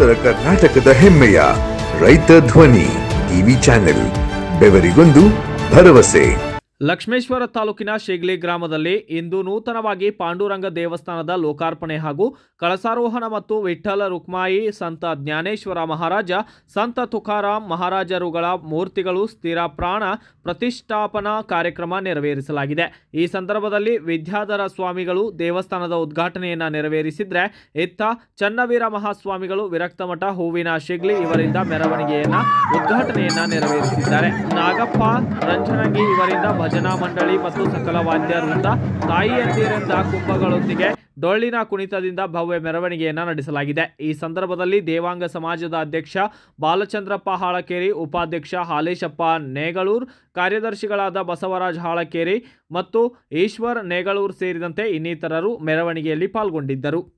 ಉತ್ತರ ಕರ್ನಾಟಕದ ಹೆಮ್ಮೆಯ ರೈತ ಧ್ವನಿ ಟಿವಿ ಚಾನೆಲ್ ಬೆವರಿಗೊಂದು ಭರವಸೆ ಲಕ್ಷ್ಮೇಶ್ವರ ತಾಲೂಕಿನ ಶೇಗ್ಲಿ ಗ್ರಾಮದಲ್ಲಿ ಇಂದು ನೂತನವಾಗಿ ಪಾಂಡುರಂಗ ದೇವಸ್ಥಾನದ ಲೋಕಾರ್ಪಣೆ ಹಾಗೂ ಕಳಸಾರೋಹಣ ಮತ್ತು ವಿಠ್ಠಲ ರುಕ್ಮಾಯಿ ಸಂತ ಜ್ಞಾನೇಶ್ವರ ಮಹಾರಾಜ ಸಂತ ತುಕಾರಾಮ್ ಮಹಾರಾಜರುಗಳ ಮೂರ್ತಿಗಳು ಸ್ಥಿರ ಪ್ರಾಣ ಪ್ರತಿಷ್ಠಾಪನಾ ಕಾರ್ಯಕ್ರಮ ನೆರವೇರಿಸಲಾಗಿದೆ ಈ ಸಂದರ್ಭದಲ್ಲಿ ವಿದ್ಯಾಧರ ಸ್ವಾಮಿಗಳು ದೇವಸ್ಥಾನದ ಉದ್ಘಾಟನೆಯನ್ನ ನೆರವೇರಿಸಿದ್ರೆ ಇತ್ತ ಚನ್ನವೀರ ಮಹಾಸ್ವಾಮಿಗಳು ವಿರಕ್ತಮಠ ಹೂವಿನ ಶಿಗ್ಲಿ ಇವರಿಂದ ಮೆರವಣಿಗೆಯನ್ನ ಉದ್ಘಾಟನೆಯನ್ನ ನೆರವೇರಿಸಿದ್ದಾರೆ ನಾಗಪ್ಪ ರಂಜನಗಿ ಇವರಿಂದ ಭಜನಾ ಮಂಡಳಿ ಮತ್ತು ಸಕಲ ವಾದ್ಯ ವೃಂದ ತಾಯಿಯಂದಿರಿಂದ ಕುಂಭಗಳೊಂದಿಗೆ ಡೊಳ್ಳಿನ ಕುಣಿತದಿಂದ ಭವ್ಯ ಮೆರವಣಿಗೆಯನ್ನ ನಡೆಸಲಾಗಿದೆ ಈ ಸಂದರ್ಭದಲ್ಲಿ ದೇವಾಂಗ ಸಮಾಜದ ಅಧ್ಯಕ್ಷ ಬಾಲಚಂದ್ರಪ್ಪ ಹಾಳಕೇರಿ ಉಪಾಧ್ಯಕ್ಷ ಹಾಲೇಶಪ್ಪ ನೇಗಳೂರ್ ಕಾರ್ಯದರ್ಶಿಗಳಾದ ಬಸವರಾಜ್ ಹಾಳಕೇರಿ ಮತ್ತು ಈಶ್ವರ್ ನೇಗಳೂರ್ ಸೇರಿದಂತೆ ಇನ್ನಿತರರು ಮೆರವಣಿಗೆಯಲ್ಲಿ ಪಾಲ್ಗೊಂಡಿದ್ದರು